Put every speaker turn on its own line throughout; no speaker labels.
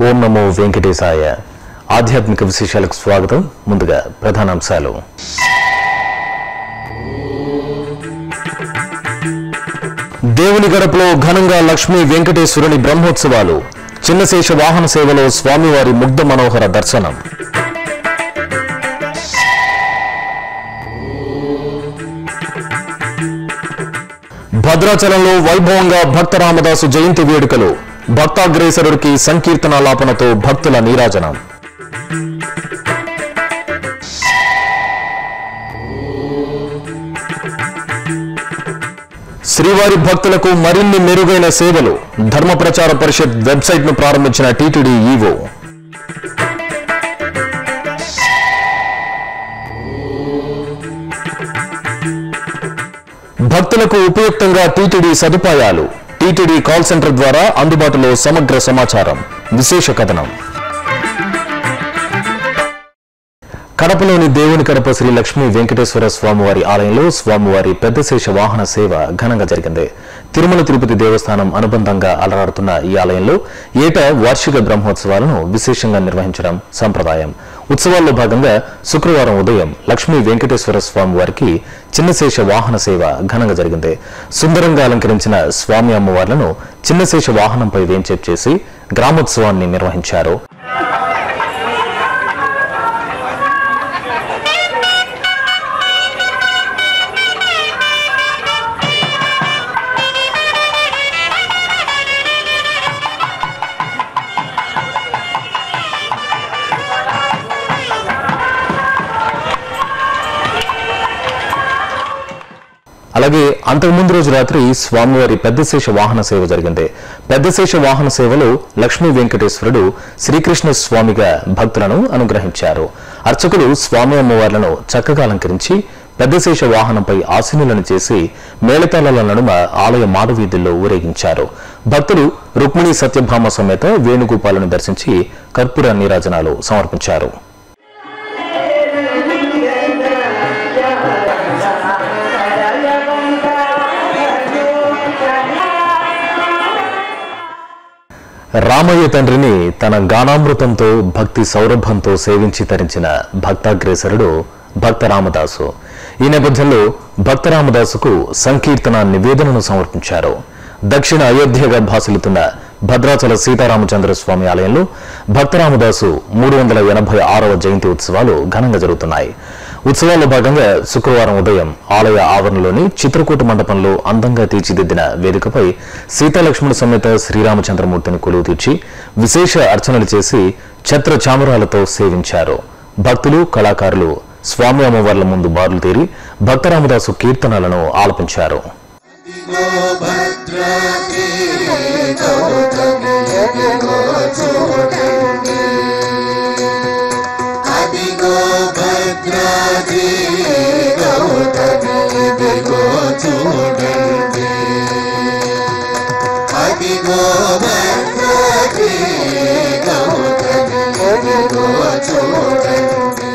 ఓం నమో వెంకటేశాయ ఆధ్యాత్మిక విశేషాలకు స్వాగతం ముందుగా ప్రధానాంశాలు దేవుని గడపలో ఘనంగా లక్ష్మీ వెంకటేశ్వరుని బ్రహ్మోత్సవాలు చిన్నశేష వాహన సేవలో స్వామివారి ముగ్ధ మనోహర దర్శనం భద్రాచలంలో వైభవంగా భక్త రామదాసు జయంతి వేడుకలు భక్తాగ్రేసరుడికి సంకీర్తనాలాపనతో భక్తుల నీరాజనం శ్రీవారి భక్తులకు మరిన్ని మెరుగైన సేవలు ధర్మ ప్రచార పరిషత్ వెబ్సైట్ ను ప్రారంభించిన టీటీడీ ఈవో భక్తులకు ఉపయుక్తంగా టీటీడీ సదుపాయాలు టీటీడీ కాల్ సెంటర్ ద్వారా అందుబాటులో సమగ్ర సమాచారం విశేష కథనం కడపలోని దేవుని కడప శ్రీ లక్ష్మీ వెంకటేశ్వర స్వామివారి ఆలయంలో స్వామివారి పెద్దశేష వాహన సేవ ఘనంగా జరిగింది తిరుమల తిరుపతి దేవస్థానం అనుబంధంగా అలరాడుతున్న ఈ ఆలయంలో ఏటా వార్షిక బ్రహ్మోత్సవాలను విశేషంగా నిర్వహించడం సంప్రదాయం ఉత్సవాల్లో భాగంగా శుక్రవారం ఉదయం లక్ష్మీ వెంకటేశ్వర స్వామి వారికి చిన్నశేష వాహన సేవ ఘనంగా జరిగింది సుందరంగా అలంకరించిన స్వామి అమ్మవార్లను చిన్నశేష వాహనంపై వేంచేపు చేసి గ్రామోత్సవాన్ని నిర్వహించారు అలాగే అంతకుముందు రోజు రాత్రి స్వామివారి పెద్దశేష వాహన సేవ జరిగింది పెద్దశేష వాహన సేవలో లక్ష్మీ వెంకటేశ్వరుడు శ్రీకృష్ణ స్వామిగా భక్తులను అనుగ్రహించారు అర్చకులు స్వామి అమ్మవార్లను చక్కగా అలంకరించి పెద్దశేష వాహనంపై ఆసీనులను చేసి మేళతాళాల నడుమ ఆలయ మాడవీధుల్లో ఊరేగించారు భక్తులు రుక్మిణి సత్యభామ సమేత వేణుగోపాలను దర్శించి కర్పూర నీరాజనాలు సమర్పించారు రామయ్య తండ్రిని తన గానామృతంతో భక్తి సౌరభంతో సేవించి తరించిన భక్తాగ్రేసరుడు భక్త రామదాసు ఈ నేపథ్యంలో భక్త రామదాసుకు సంకీర్తన నివేదనను సమర్పించారు దక్షిణ అయోధ్యగా భాసిల్లుతున్న భద్రాచల సీతారామచంద్ర స్వామి ఆలయంలో భక్త రామదాసు మూడు వందల ఎనభై ఆరవ జయంతి ఉత్సవాలు ఘనంగా జరుగుతున్నాయి ఉత్సవాల్లో భాగంగా శుక్రవారం ఉదయం ఆలయ ఆవరణలోని చిత్రకూట మండపంలో అందంగా తీర్చిదిద్దిన వేదికపై సీతాలక్ష్మణ సమేత శ్రీరామచంద్రమూర్తిని కొలువు తీర్చి విశేష అర్చనలు చేసి ఛత్ర చామరాలతో సేవించారు భక్తులు కళాకారులు స్వామి అమ్మవార్ల ముందు బారులు తీరి భక్తరామదాసు కీర్తనలను ఆలపించారు
అదిగో భద్రాది గౌతమి ఇదిగో చూడండి అదిగో భద్రాది గౌతమి ఇదిగో చూడండి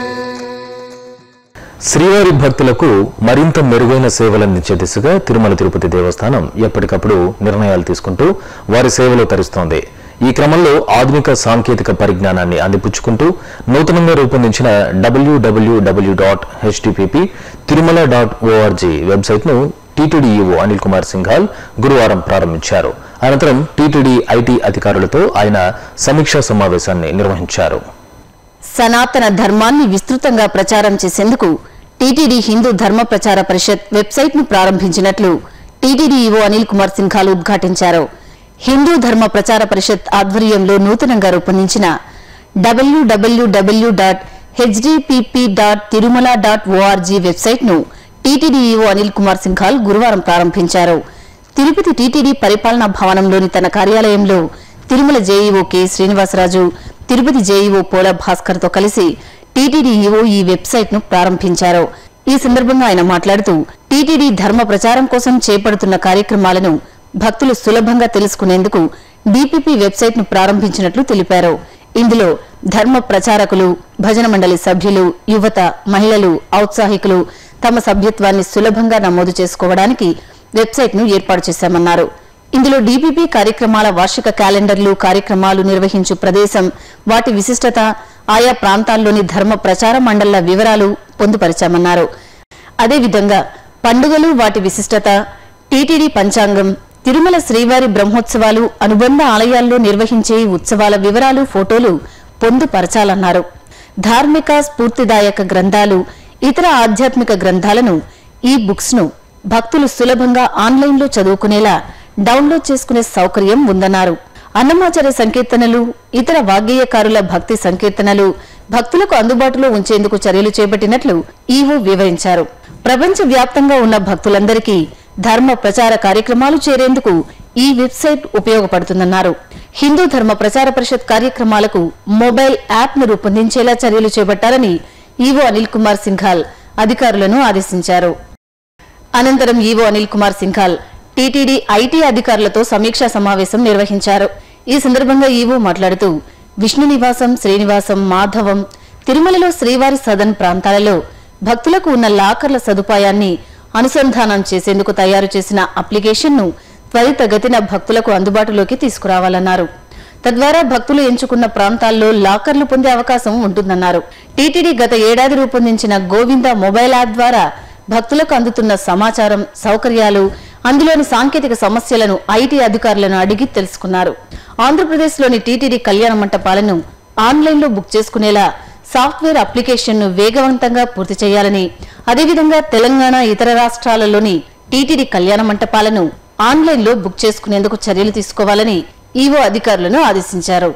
శ్రీవారి భక్తులకు మరింత మెరుగైన సేవలందించే దిశగా తిరుమల తిరుపతి దేవస్థానం ఎప్పటికప్పుడు నిర్ణయాలు తీసుకుంటూ వారి సేవలో తరిస్తోంది ఈ క్రమంలో ఆధునిక సాంకేతిక పరిజ్ఞానాన్ని అందిపుచ్చుకుంటూ నూతనంగా రూపొందించిన డబ్ల్యూడబ్ల్యూడబ్ల్యూ dot HTPP Tirumala dot org వెబ్సైట్ను టీటీడీ ఈవో అనిల్ కుమార్ సింఘాల్ గురువారం ప్రారంభించారు అనంతరం టీటీడీ ఐటీ అధికారులతో ఆయన సమీక్షా సమావేశాన్ని నిర్వహించారు
సనాతన ధర్మాన్ని విస్తృతంగా ప్రచారం చేసేందుకు టీటీడీ హిందూ ధర్మ ప్రచార పరిషత్ వెబ్సైట్ ను ప్రారంభించినట్లు టీటీడీ ఈవో అనిల్ కుమార్ సింఘాల్ ఉద్ఘాటించారు హిందూ ధర్మ ప్రచార పరిషత్ ఆధ్వర్యంలో నూతనంగా రూపొందించిన డబ్ల్యూడబ్ల్యూడబ్ల్యూ dot HDPP dot Tirumala dot org website ను టీటీడీ ఈవో అనిల్ కుమార్ సింఘాల్ గురువారం ప్రారంభించారు తిరుపతి టీటీడీ పరిపాలనా భవనంలోని తన కార్యాలయంలో Tirumala JEO K Srinivasaraju Tirupati JEO Pola Bhaskar తో కలిసి టీటీడీ ఈవో ఈ వెబ్సైట్ ను ప్రారంభించారు ఈ సందర్భంగా ఆయన మాట్లాడుతూ టీటీడీ ధర్మ ప్రచారం కోసం చేపడుతున్న కార్యక్రమాలను భక్తులు సులభంగా తెలుసుకునేందుకు డీపీపీ వెబ్సైట్ ను ప్రారంభించినట్లు తెలిపారు ఇందులో ధర్మ ప్రచారకులు భజన మండలి సభ్యులు యువత మహిళలు ఔత్సాహికులు తమ సభ్యత్వాన్ని సులభంగా నమోదు చేసుకోవడానికి వెబ్సైట్ ను ఏర్పాటు చేశామన్నారు ఇందులో డీపీపీ కార్యక్రమాల వార్షిక క్యాలెండర్లు కార్యక్రమాలు నిర్వహించు ప్రదేశం వాటి విశిష్టత ఆయా ప్రాంతాల్లోని ధర్మ ప్రచార మండళ్ల వివరాలు పొందుపరిచామన్నారు అదేవిధంగా పండుగలు వాటి విశిష్టత టీటీడీ పంచాంగం తిరుమల శ్రీవారి బ్రహ్మోత్సవాలు అనుబంధ ఆలయాల్లో నిర్వహించే ఉత్సవాల వివరాలు ఫోటోలు పొందుపరచాలన్నారు ధార్మిక స్ఫూర్తిదాయక గ్రంథాలు ఇతర ఆధ్యాత్మిక గ్రంథాలను ఈ బుక్స్ ను భక్తులు సులభంగా ఆన్లైన్లో చదువుకునేలా డౌన్లోడ్ చేసుకునే సౌకర్యం ఉందన్నారు అన్నమాచార్య సంకీర్తనలు ఇతర వాగ్గేయకారుల భక్తి సంకీర్తనలు భక్తులకు అందుబాటులో ఉంచేందుకు చర్యలు చేపట్టినట్లు ఈవో వివరించారు ప్రపంచ వ్యాప్తంగా ఉన్న భక్తులందరికీ ధర్మ ప్రచార కార్యక్రమాలు చేరేందుకు ఈ వెబ్సైట్ ఉపయోగపడుతుందన్నారు హిందూ ధర్మ ప్రచార పరిషత్ కార్యక్రమాలకు మొబైల్ యాప్ ను రూపొందించేలా చర్యలు చేపట్టాలని ఈవో అనిల్ కుమార్ సింఘాల్ అధికారులను ఆదేశించారు అనంతరం EO Anil Kumar Singhal TTD IT అధికారులతో సమీక్షా సమావేశం నిర్వహించారు ఈ సందర్భంగా ఈవో మాట్లాడుతూ విష్ణు నివాసం శ్రీనివాసం మాధవం తిరుమలలో శ్రీవారి సదన్ ప్రాంతాలలో భక్తులకు ఉన్న లాకర్ల సదుపాయాన్ని అనుసంధానం చేసేందుకు తయారు చేసిన అప్లికేషన్ను త్వరితగతిన భక్తులకు అందుబాటులోకి తీసుకురావాలన్నారు తద్వారా భక్తులు ఎంచుకున్న ప్రాంతాల్లో లాకర్లు పొందే అవకాశం ఉంటుందన్నారు టీటీడీ గత ఏడాది రూపొందించిన గోవింద మొబైల్ యాప్ ద్వారా భక్తులకు అందుతున్న సమాచారం సౌకర్యాలు అందులోని సాంకేతిక సమస్యలను ఐటీ అధికారులను అడిగి తెలుసుకున్నారు ఆంధ్రప్రదేశ్లోని టీటీడీ కళ్యాణ మంటపాలను ఆన్లైన్లో బుక్ చేసుకునేలా సాఫ్ట్వేర్ అప్లికేషన్ను వేగవంతంగా పూర్తి చేయాలని అదేవిధంగా తెలంగాణ ఇతర రాష్ట్రాలలోని టీటీడీ కళ్యాణ మంటపాలను ఆన్లైన్లో బుక్ చేసుకునేందుకు చర్యలు తీసుకోవాలని ఈవో అధికారులను ఆదేశించారు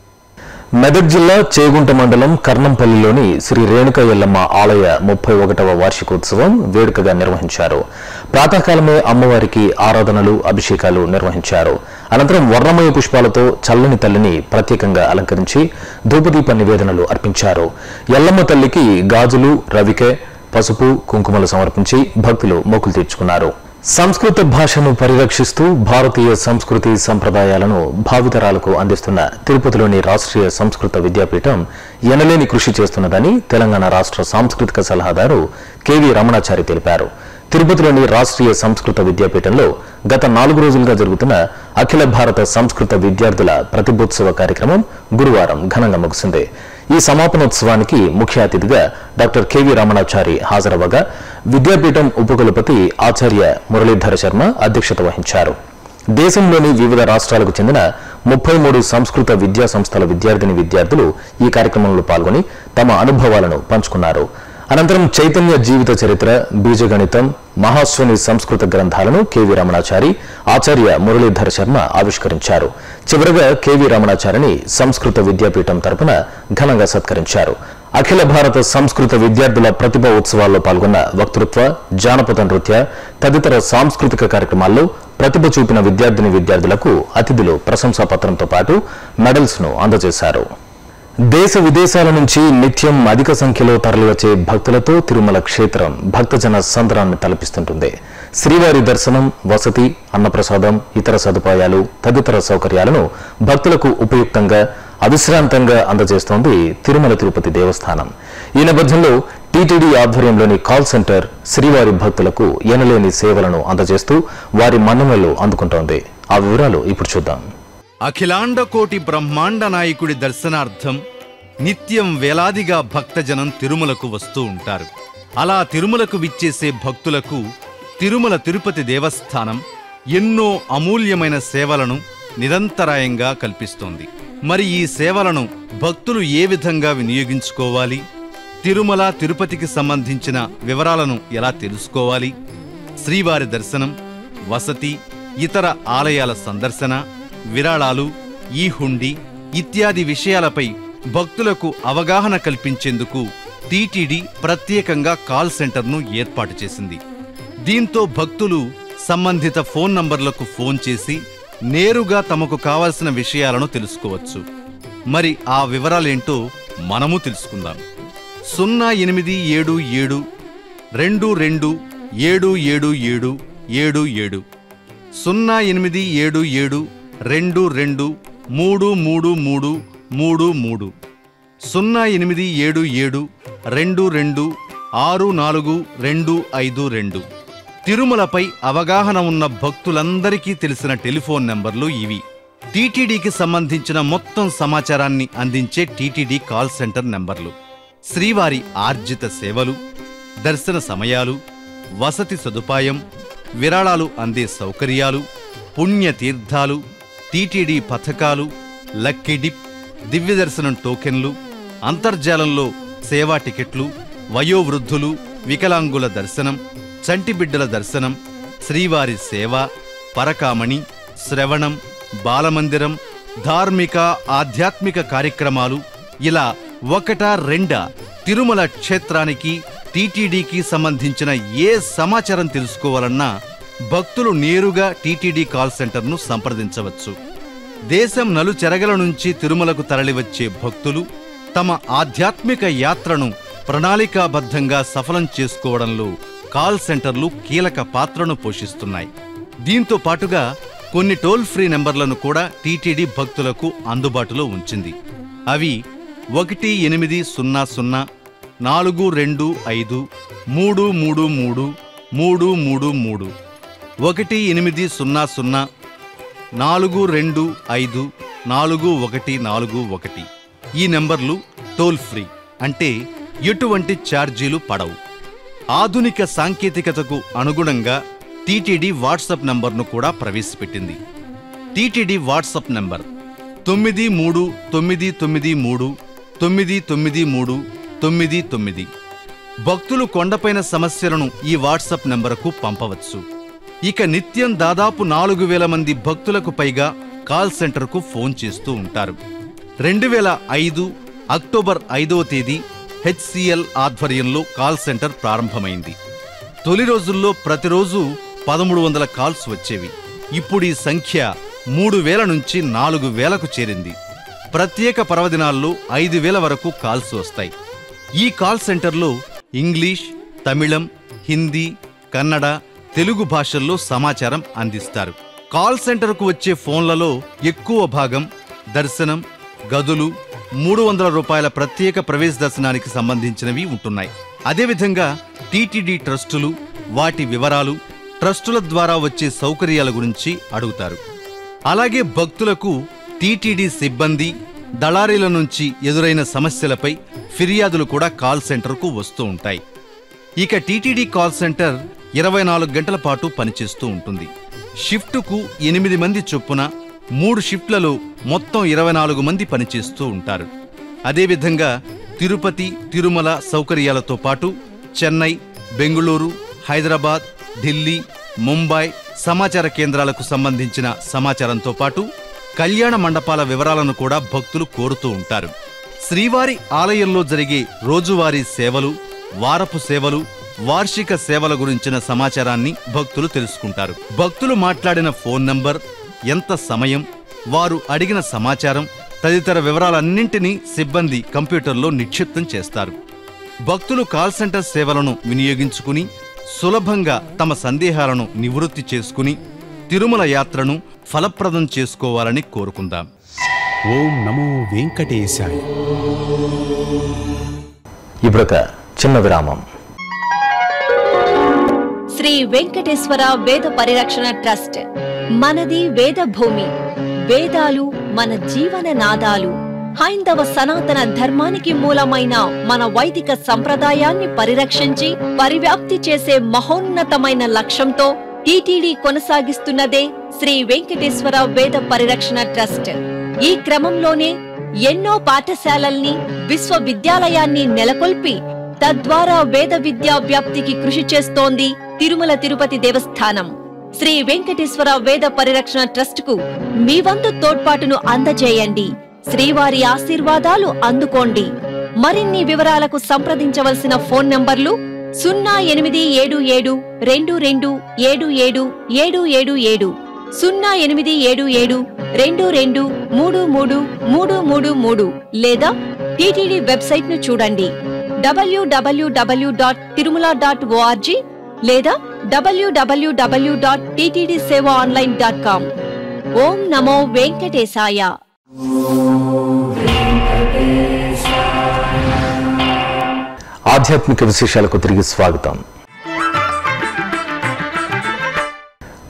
మెదక్ జిల్లా చేగుంట మండలం కర్ణంపల్లిలోని శ్రీ రేణుక ఎల్లమ్మ ఆలయ ముప్పై ఒకటవ వార్షికోత్సవం వేడుకగా నిర్వహించారు ప్రాతకాలమే అమ్మవారికి ఆరాధనలు అభిషేకాలు నిర్వహించారు అనంతరం వర్ణమయ పుష్పాలతో చల్లని తల్లిని ప్రత్యేకంగా అలంకరించి ధూపదీప నివేదనలు అర్పించారు ఎల్లమ్మ తల్లికి గాజులు రవికె పసుపు కుంకుమలు సమర్పించి భక్తులు మొక్కులు తీర్చుకున్నారు సంస్కృత భాషను పరిరక్షిస్తూ భారతీయ సంస్కృతి సంప్రదాయాలను భావితరాలకు అందిస్తున్న తిరుపతిలోని రాష్ట్రీయ సంస్కృత విద్యాపీఠం ఎనలేని కృషి చేస్తున్నదని తెలంగాణ రాష్ట్ర సాంస్కృతిక సలహాదారు కెవి రమణాచారి తెలిపారు తిరుపతిలోని రాష్ట్రీయ సంస్కృత విద్యాపీఠంలో గత నాలుగు రోజులుగా జరుగుతున్న అఖిల భారత సంస్కృత విద్యార్థుల ప్రతిభోత్సవ కార్యక్రమం గురువారం ఘనంగా ముగిసింది ఈ సమాపనోత్సవానికి ముఖ్య అతిథిగా డాక్టర్ కెవి రమణాచారి హాజరవ్వగా విద్యాపీఠం ఉపకులపతి ఆచార్య మురళీధర శర్మ అధ్యక్షత వహించారు దేశంలోని వివిధ రాష్ట్రాలకు చెందిన ముప్పై మూడు సంస్కృత విద్యా సంస్థల విద్యార్థిని విద్యార్థులు ఈ కార్యక్రమంలో పాల్గొని తమ అనుభవాలను పంచుకున్నారు అనంతరం చైతన్య జీవిత చరిత్ర బీజగణితం మహాస్వని సంస్కృత గ్రంథాలను కెవి రమణాచారి ఆచార్య మురళీధర్ శర్మ ఆవిష్కరించారు చివరగా కెవి రమణాచారిని సంస్కృత విద్యాపీఠం తరపున ఘనంగా సత్కరించారు అఖిల భారత సంస్కృత విద్యార్థుల ప్రతిభ ఉత్సవాల్లో పాల్గొన్న వక్తృత్వ జానపద నృత్య తదితర సాంస్కృతిక కార్యక్రమాల్లో ప్రతిభ చూపిన విద్యార్థిని విద్యార్థులకు అతిథులు ప్రశంసా పత్రంతో పాటు మెడల్స్ ను అందజేశారు దేశ విదేశాల నుంచి నిత్యం అధిక సంఖ్యలో తరలివచ్చే భక్తులతో తిరుమల క్షేత్రం భక్తజన సందరాన్ని తలపిస్తుంటుంది శ్రీవారి దర్శనం వసతి అన్నప్రసాదం ఇతర సదుపాయాలు తదితర సౌకర్యాలను భక్తులకు ఉపయుక్తంగా అవిశ్రాంతంగా అందజేస్తోంది తిరుమల తిరుపతి దేవస్థానం ఈ నేపథ్యంలో టీటీడీ ఆధ్వర్యంలోని కాల్ సెంటర్ శ్రీవారి భక్తులకు ఎనలేని సేవలను అందజేస్తూ వారి మన్ననలు అందుకుంటోంది ఆ వివరాలు ఇప్పుడు చూద్దాం
అఖిలాండ కోటి బ్రహ్మాండ నాయకుడి దర్శనార్థం నిత్యం వేలాదిగా భక్తజనం తిరుమలకు వస్తూ ఉంటారు అలా తిరుమలకు విచ్చేసే భక్తులకు తిరుమల తిరుపతి దేవస్థానం ఎన్నో అమూల్యమైన సేవలను నిరంతరాయంగా కల్పిస్తోంది మరి ఈ సేవలను భక్తులు ఏ విధంగా వినియోగించుకోవాలి తిరుమల తిరుపతికి సంబంధించిన వివరాలను ఎలా తెలుసుకోవాలి శ్రీవారి దర్శనం వసతి ఇతర ఆలయాల సందర్శన విరాళాలు ఈ హుండీ ఇత్యాది విషయాలపై భక్తులకు అవగాహన కల్పించేందుకు టీటీడీ ప్రత్యేకంగా కాల్ సెంటర్ను ఏర్పాటు చేసింది దీంతో భక్తులు సంబంధిత ఫోన్ నంబర్లకు ఫోన్ చేసి నేరుగా తమకు కావలసిన విషయాలను తెలుసుకోవచ్చు మరి ఆ వివరాలేంటో మనము తెలుసుకుందాం సున్నా ఎనిమిది ఏడు ఏడు రెండు రెండు ఏడు ఏడు ఏడు ఏడు ఏడు సున్నా ఎనిమిది ఏడు ఏడు రెండు రెండు మూడు మూడు మూడు మూడు మూడు సున్నా ఎనిమిది ఏడు ఏడు రెండు రెండు ఆరు నాలుగు రెండు ఐదు రెండు తిరుమలపై అవగాహన ఉన్న భక్తులందరికీ తెలిసిన టెలిఫోన్ నెంబర్లు ఇవి టీటీడీకి సంబంధించిన మొత్తం సమాచారాన్ని అందించే టీటీడీ కాల్ సెంటర్ నెంబర్లు శ్రీవారి ఆర్జిత సేవలు దర్శన సమయాలు వసతి సదుపాయం విరాళాలు అందే సౌకర్యాలు పుణ్యతీర్థాలు టీటీడీ పథకాలు లక్కీ డిప్ దివ్య దర్శనం టోకెన్లు అంతర్జాలంలో సేవా టికెట్లు వయోవృద్ధులు వికలాంగుల దర్శనం చంటి బిడ్డల దర్శనం శ్రీవారి సేవ పరకామణి శ్రవణం బాలమందిరం ధార్మిక ఆధ్యాత్మిక కార్యక్రమాలు ఇలా ఒకటా రెండా తిరుమల క్షేత్రానికి టీటీడీకి సంబంధించిన ఏ సమాచారం తెలుసుకోవాలన్నా భక్తులు నేరుగా టీటీడీ కాల్ సెంటర్ను సంప్రదించవచ్చు దేశం నలుచెరగల నుంచి తిరుమలకు తరలివచ్చే భక్తులు తమ ఆధ్యాత్మిక యాత్రను ప్రణాళికాబద్ధంగా సఫలం చేసుకోవడంలో కాల్ సెంటర్లు కీలక పాత్రను పోషిస్తున్నాయి దీంతో పాటుగా కొన్ని టోల్ ఫ్రీ నెంబర్లను కూడా టీటీడీ భక్తులకు అందుబాటులో ఉంచింది అవి ఒకటి ఎనిమిది సున్నా సున్నా నాలుగు రెండు ఐదు మూడు మూడు మూడు మూడు మూడు మూడు ఒకటి ఎనిమిది సున్నా సున్నా నాలుగు రెండు ఐదు నాలుగు ఒకటి నాలుగు ఒకటి ఈ నెంబర్లు టోల్ ఫ్రీ అంటే ఎటువంటి ఛార్జీలు పడవు ఆధునిక సాంకేతికతకు అనుగుణంగా టీటీడీ వాట్సాప్ నంబర్ను కూడా ప్రవేశపెట్టింది టీటీడీ వాట్సాప్ నంబర్ తొమ్మిది మూడు తొమ్మిది తొమ్మిది మూడు తొమ్మిది తొమ్మిది మూడు తొమ్మిది తొమ్మిది భక్తులు కొండపైన సమస్యలను ఈ వాట్సాప్ నంబరుకు పంపవచ్చు ఇక నిత్యం దాదాపు నాలుగు వేల మంది భక్తులకు పైగా కాల్ సెంటర్కు ఫోన్ చేస్తూ ఉంటారు రెండు వేల ఐదు అక్టోబర్ ఐదవ తేదీ హెచ్సిఎల్ ఆధ్వర్యంలో కాల్ సెంటర్ ప్రారంభమైంది తొలి రోజుల్లో ప్రతిరోజు పదమూడు వందల కాల్స్ వచ్చేవి ఇప్పుడు ఈ సంఖ్య మూడు వేల నుంచి నాలుగు వేలకు చేరింది ప్రత్యేక పర్వదినాల్లో ఐదు వేల వరకు కాల్స్ వస్తాయి ఈ కాల్ సెంటర్లో ఇంగ్లీష్ తమిళం హిందీ కన్నడ తెలుగు భాషల్లో సమాచారం అందిస్తారు కాల్ సెంటర్కు వచ్చే ఫోన్లలో ఎక్కువ భాగం దర్శనం గదులు మూడు వందల రూపాయల ప్రత్యేక ప్రవేశ దర్శనానికి సంబంధించినవి ఉంటున్నాయి అదేవిధంగా టీటీడీ ట్రస్టులు వాటి వివరాలు ట్రస్టుల ద్వారా వచ్చే సౌకర్యాల గురించి అడుగుతారు అలాగే భక్తులకు టీటీడీ సిబ్బంది దళారీల నుంచి ఎదురైన సమస్యలపై ఫిర్యాదులు కూడా కాల్ సెంటర్కు వస్తూ ఉంటాయి ఇక టీటీడీ కాల్ సెంటర్ ఇరవై నాలుగు గంటల పాటు పనిచేస్తూ ఉంటుంది షిఫ్టుకు ఎనిమిది మంది చొప్పున మూడు షిఫ్ట్లలో మొత్తం ఇరవై నాలుగు మంది పనిచేస్తూ ఉంటారు అదేవిధంగా తిరుపతి తిరుమల సౌకర్యాలతో పాటు చెన్నై బెంగుళూరు హైదరాబాద్ ఢిల్లీ ముంబై సమాచార కేంద్రాలకు సంబంధించిన సమాచారంతో పాటు కళ్యాణ మండపాల వివరాలను కూడా భక్తులు కోరుతూ ఉంటారు శ్రీవారి ఆలయంలో జరిగే రోజువారీ సేవలు వారపు సేవలు వార్షిక సేవల గురించిన సమాచారాన్ని భక్తులు తెలుసుకుంటారు భక్తులు మాట్లాడిన ఫోన్ నంబర్ ఎంత సమయం వారు అడిగిన సమాచారం తదితర వివరాలన్నింటినీ సిబ్బంది కంప్యూటర్లో నిక్షిప్తం చేస్తారు భక్తులు కాల్ సెంటర్ సేవలను వినియోగించుకుని సులభంగా తమ సందేహాలను నివృత్తి చేసుకుని తిరుమల యాత్రను ఫలప్రదం చేసుకోవాలని కోరుకుందాం
ఓం నమో వెంకటేశాయ
ఇప్పుడొక చిన్న విరామం
శ్రీ వెంకటేశ్వర వేద పరిరక్షణ ట్రస్ట్ మనది వేద భూమి వేదాలు మన జీవన నాదాలు హైందవ సనాతన ధర్మానికి మూలమైన మన వైదిక సంప్రదాయాన్ని పరిరక్షించి పరివ్యాప్తి చేసే మహోన్నతమైన లక్ష్యంతో టీటీడీ కొనసాగిస్తున్నదే శ్రీ వెంకటేశ్వర వేద పరిరక్షణ ట్రస్ట్ ఈ క్రమంలోనే ఎన్నో పాఠశాలల్ని విశ్వవిద్యాలయాన్ని నెలకొల్పి తద్వారా వేద విద్యా వ్యాప్తికి కృషి చేస్తోంది తిరుమల తిరుపతి దేవస్థానం శ్రీ వెంకటేశ్వర వేద పరిరక్షణ ట్రస్ట్ కు మీ వంతు తోడ్పాటును అందజేయండి శ్రీవారి ఆశీర్వాదాలు అందుకోండి మరిన్ని వివరాలకు సంప్రదించవలసిన ఫోన్ నంబర్లు సున్నా ఎనిమిది ఏడు ఏడు రెండు రెండు ఏడు ఏడు ఏడు ఏడు ఏడు సున్నా ఎనిమిది ఏడు ఏడు రెండు రెండు మూడు మూడు మూడు మూడు మూడు లేదా టీటీడీ వెబ్సైట్ ను చూడండి డబ్ల్యూడబ్ల్యూడబ్ల్యూ డాట్ తిరుమల డాట్ ఓఆర్జీ లేదా డబ్ల్యూడబ్ల్యూడబ్ల్యూ dot TTD seva online dot com ఓం నమో వెంకటేశాయ
ఆధ్యాత్మిక విశేషాలకు తిరిగి స్వాగతం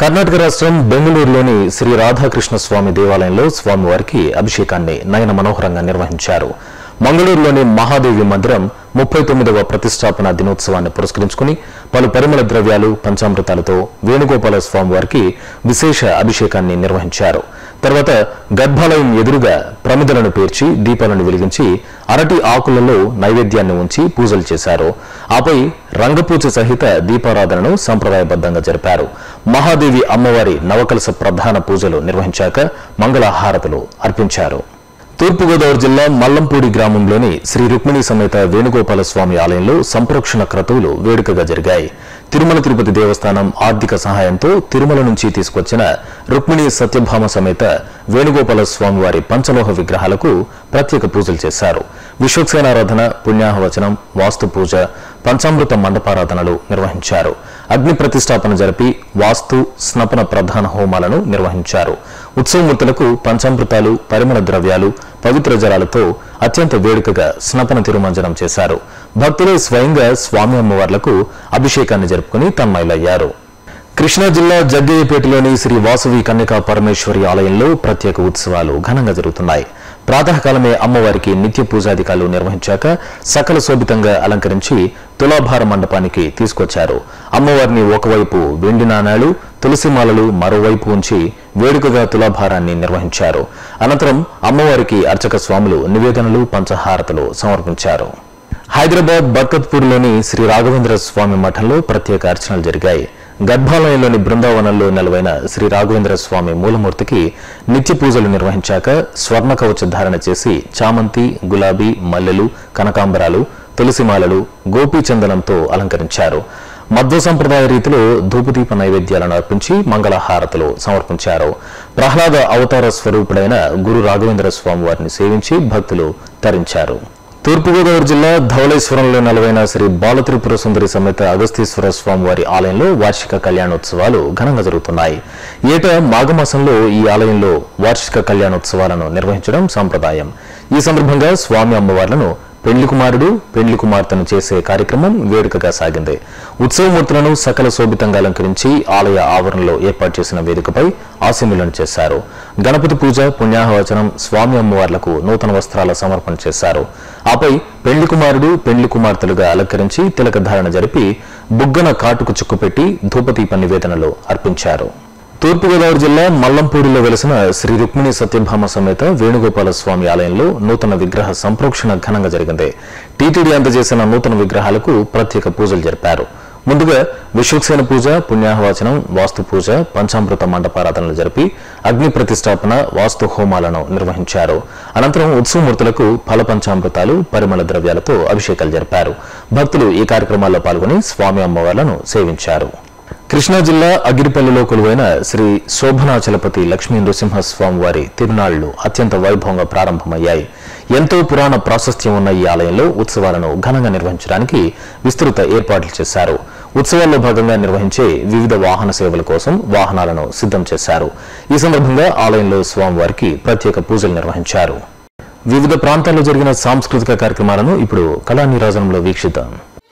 కర్ణాటక రాష్ట్రం బెంగళూరులోని శ్రీ రాధాకృష్ణ స్వామి దేవాలయంలో స్వామివారికి అభిషేకాన్ని నయన మనోహరంగా నిర్వహించారు మంగళూరులోని మహాదేవి మందిరం ముప్పై తొమ్మిదవ ప్రతిష్టాపన దినోత్సవాన్ని పురస్కరించుకుని పలు పరిమళ ద్రవ్యాలు పంచామృతాలతో వేణుగోపాల స్వామివారికి విశేష అభిషేకాన్ని నిర్వహించారు తర్వాత గర్భాలయం ఎదురుగా ప్రమిదలను పేర్చి దీపాలను వెలిగించి అరటి ఆకులలో నైవేద్యాన్ని ఉంచి పూజలు చేశారు ఆపై రంగపూజ సహిత దీపారాధనను సంప్రదాయబద్ధంగా జరిపారు మహాదేవి అమ్మవారి నవకలస ప్రధాన పూజలు నిర్వహించాక మంగళహారతులు అర్పించారు తూర్పుగోదావరి జిల్లా మల్లంపూడి గ్రామంలోని శ్రీ రుక్మిణి సమేత వేణుగోపాల స్వామి ఆలయంలో సంప్రోక్షణ క్రతువులు వేడుకగా జరిగాయి తిరుమల తిరుపతి దేవస్థానం ఆర్థిక సహాయంతో తిరుమల నుంచి తీసుకొచ్చిన రుక్మిణి సత్యభామ సమేత వేణుగోపాల స్వామివారి పంచలోహ విగ్రహాలకు ప్రత్యేక పూజలు చేశారు విశ్వక్సేనారాధన పుణ్యాహవచనం వాస్తు పూజ పంచామృత మండపారాధనలు నిర్వహించారు అగ్ని ప్రతిష్టాపన జరిపి వాస్తు స్నపన ప్రధాన హోమాలను నిర్వహించారు ఉత్సవమూర్తులకు పంచామృతాలు పరిమళ ద్రవ్యాలు పవిత్ర జలాలతో అత్యంత వేడుకగా స్నపన తిరుమంజనం చేశారు భక్తులే స్వయంగా స్వామి అమ్మవార్లకు అభిషేకాన్ని జరుపుకుని తన్మయులయ్యారు కృష్ణా జిల్లా జగ్గయ్యపేటలోని శ్రీ వాసవి కన్యకా పరమేశ్వరి ఆలయంలో ప్రత్యేక ఉత్సవాలు ఘనంగా జరుగుతున్నాయి ప్రాతకాలమే అమ్మవారికి నిత్య పూజాధికారులు నిర్వహించాక సకల శోభితంగా అలంకరించి తులాభార మండపానికి తీసుకొచ్చారు అమ్మవారిని ఒకవైపు వెండి నాణాలు తులసిమాలలు మరోవైపు ఉంచి వేడుకగా తులాభారాన్ని నిర్వహించారు అనంతరం అమ్మవారికి అర్చక స్వాములు నివేదనలు పంచహారతలు సమర్పించారు హైదరాబాద్ బర్కత్పూర్లోని శ్రీ రాఘవేంద్ర స్వామి మఠంలో ప్రత్యేక అర్చనలు జరిగాయి గర్భాలయంలోని బృందావనంలో నెలవైన శ్రీ రాఘవేంద్ర స్వామి మూలమూర్తికి నిత్య పూజలు నిర్వహించాక స్వర్ణ కవచ ధారణ చేసి చామంతి గులాబీ మల్లెలు కనకాంబరాలు తులసిమాలలు గోపీచందనంతో అలంకరించారు మధ్వ సంప్రదాయ రీతిలో ధూపదీప నైవేద్యాలను అర్పించి మంగళహారతులు సమర్పించారు ప్రహ్లాద అవతార స్వరూపుడైన గురు రాఘవేంద్ర స్వామి వారిని సేవించి భక్తులు తరించారు తూర్పుగోదావరి జిల్లా ధవళేశ్వరంలో నెలవైన శ్రీ బాలత్రిపుర సుందరి సమేత అగస్తీశ్వర స్వామి వారి ఆలయంలో వార్షిక కళ్యాణోత్సవాలు ఘనంగా జరుగుతున్నాయి ఏటా మాఘమాసంలో ఈ ఆలయంలో వార్షిక కళ్యాణోత్సవాలను నిర్వహించడం సంప్రదాయం ఈ సందర్భంగా స్వామి అమ్మవార్లను పెళ్లి కుమారుడు పెళ్లి కుమార్తెను చేసే కార్యక్రమం వేడుకగా సాగింది ఉత్సవమూర్తులను సకల శోభితంగా అలంకరించి ఆలయ ఆవరణలో ఏర్పాటు చేసిన వేదికపై ఆశీనులను చేశారు గణపతి పూజ పుణ్యాహవచనం స్వామి అమ్మవార్లకు నూతన వస్త్రాల సమర్పణ చేశారు ఆపై పెళ్లి కుమారుడు పెళ్లి కుమార్తెలుగా అలంకరించి తిలక ధారణ జరిపి బుగ్గన కాటుకు చుక్కుపెట్టి ధూపదీప నివేదనలు అర్పించారు తూర్పుగోదావరి జిల్లా మల్లంపూడిలో వెలసిన శ్రీ రుక్మిణి సత్యభామ సమేత వేణుగోపాల స్వామి ఆలయంలో నూతన విగ్రహ సంప్రోక్షణ ఘనంగా జరిగింది టీటీడీ అందజేసిన నూతన విగ్రహాలకు ప్రత్యేక పూజలు జరిపారు ముందుగా విశ్వక్సేన పూజ పుణ్యాహవాచనం వాస్తు పూజ పంచామృత మండపారాధనలు జరిపి అగ్ని ప్రతిష్టాపన వాస్తు హోమాలను నిర్వహించారు అనంతరం ఉత్సవమూర్తులకు ఫల పంచామృతాలు పరిమళ ద్రవ్యాలతో అభిషేకాలు జరిపారు భక్తులు ఈ కార్యక్రమాల్లో పాల్గొని స్వామి అమ్మవార్లను సేవించారు కృష్ణా జిల్లా అగిరిపల్లిలో కొలువైన శ్రీ శోభనాచలపతి లక్ష్మీ నృసింహస్వామి వారి తిరునాళ్లు అత్యంత వైభవంగా ప్రారంభమయ్యాయి ఎంతో పురాణ ప్రాశస్త్యం ఉన్న ఈ ఆలయంలో ఉత్సవాలను ఘనంగా నిర్వహించడానికి విస్తృత ఏర్పాట్లు చేశారు ఉత్సవాల్లో భాగంగా నిర్వహించే వివిధ వాహన సేవల కోసం వాహనాలను సిద్ధం చేశారు ఈ సందర్భంగా ఆలయంలో స్వామివారికి ప్రత్యేక పూజలు నిర్వహించారు వివిధ ప్రాంతాల్లో జరిగిన సాంస్కృతిక కార్యక్రమాలను ఇప్పుడు కళా నీరాజనంలో వీక్షిద్దాం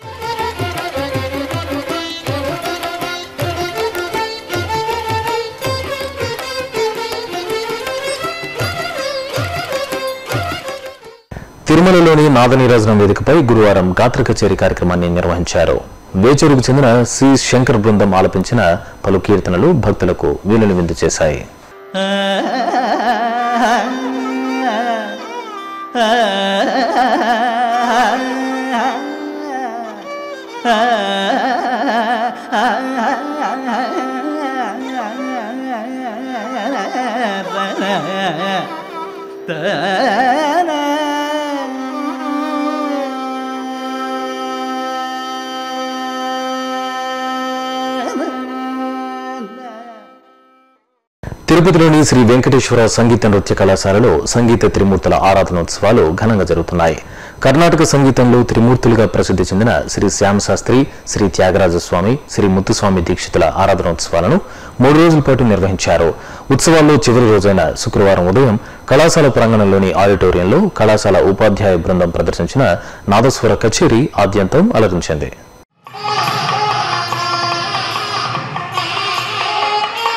తిరుమలలోని నాదనీరాజనం వేదికపై గురువారం గాత్ర కచేరీ కార్యక్రమాన్ని నిర్వహించారు వేచూరుకు చెందిన సి శంకర్ బృందం ఆలపించిన పలు కీర్తనలు భక్తులకు వీలుని విందు చేశాయి తిరుపతిలోని శ్రీ వెంకటేశ్వర సంగీత నృత్య కళాశాలలో సంగీత త్రిమూర్తుల ఆరాధనోత్సవాలు ఘనంగా జరుగుతున్నాయి కర్ణాటక సంగీతంలో త్రిమూర్తులుగా ప్రసిద్ధి చెందిన శ్రీ శ్యామశాస్త్రి శ్రీ త్యాగరాజస్వామి శ్రీ ముత్తుస్వామి దీక్షితుల ఆరాధనోత్సవాలను మూడు రోజుల పాటు నిర్వహించారు ఉత్సవాల్లో చివరి రోజైన శుక్రవారం ఉదయం కళాశాల ప్రాంగణంలోని ఆడిటోరియంలో కళాశాల ఉపాధ్యాయ బృందం ప్రదర్శించిన నాదస్వర కచేరీ ఆద్యంతం అలరించింది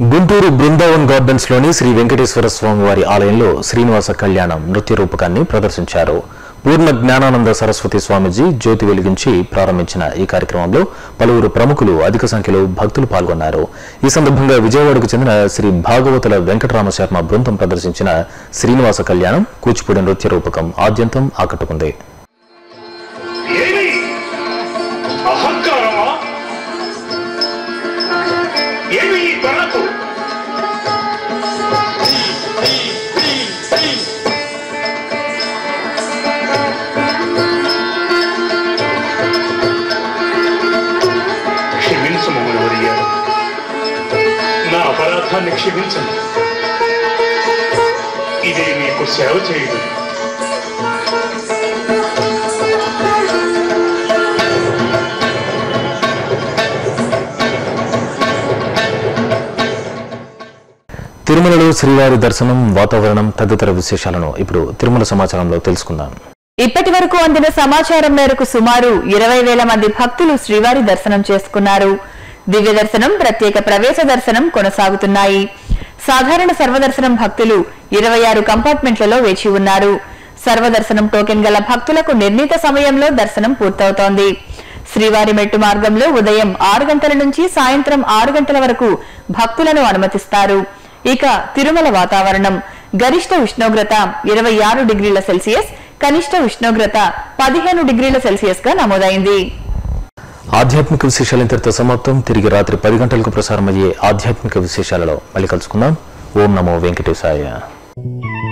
గుంటూరు బృందావన్ గార్డెన్స్ లోని శ్రీ వెంకటేశ్వర స్వామి వారి ఆలయంలో శ్రీనివాస కళ్యాణం నృత్య రూపకాన్ని ప్రదర్శించారు పూర్ణ జ్ఞానానంద సరస్వతి స్వామీజీ జ్యోతి వెలిగించి ప్రారంభించిన ఈ కార్యక్రమంలో పలువురు ప్రముఖులు అధిక సంఖ్యలో భక్తులు పాల్గొన్నారు ఈ సందర్భంగా విజయవాడకు చెందిన శ్రీ భాగవతుల వెంకటరామ శర్మ బృందం ప్రదర్శించిన శ్రీనివాస కళ్యాణం కూచిపూడి నృత్య రూపకం ఆద్యంతం ఆకట్టుకుంది
ఏమి అహంకారమా ఏమి ఈ తనకు క్షమించు మమ్మల్ని నా అపరాధాన్ని క్షమించండి ఇదే మీకు సేవ చేయదు
తిరుమలలో శ్రీవారి దర్శనం వాతావరణం తదితర విశేషాలను ఇప్పుడు తిరుమల సమాచారంలో తెలుసుకుందాం
ఇప్పటి వరకు అందిన సమాచారం మేరకు సుమారు ఇరవై వేల మంది భక్తులు శ్రీవారి దర్శనం చేసుకున్నారు దివ్య దర్శనం ప్రత్యేక ప్రవేశ దర్శనం కొనసాగుతున్నాయి సాధారణ సర్వదర్శనం భక్తులు ఇరవై ఆరు కంపార్ట్మెంట్లలో వేచి ఉన్నారు సర్వదర్శనం టోకెన్ గల భక్తులకు నిర్ణీత సమయంలో దర్శనం పూర్తవుతోంది శ్రీవారి మెట్టు మార్గంలో ఉదయం ఆరు గంటల నుంచి సాయంత్రం ఆరు గంటల వరకు భక్తులను అనుమతిస్తారు ఇక తిరుమల వాతావరణం గరిష్ట ఉష్ణోగ్రత ఇరవై ఆరు డిగ్రీల సెల్సియస్ కనిష్ట ఉష్ణోగ్రత పదిహేను డిగ్రీల సెల్సియస్ గా నమోదైంది
ఆధ్యాత్మిక విశేషాలు ఇంతటితో సమాప్తం తిరిగి రాత్రి పది గంటలకు ప్రసారమయ్యే ఆధ్యాత్మిక విశేషాలలో మళ్ళీ కలుసుకుందాం ఓం నమో వెంకటేశాయ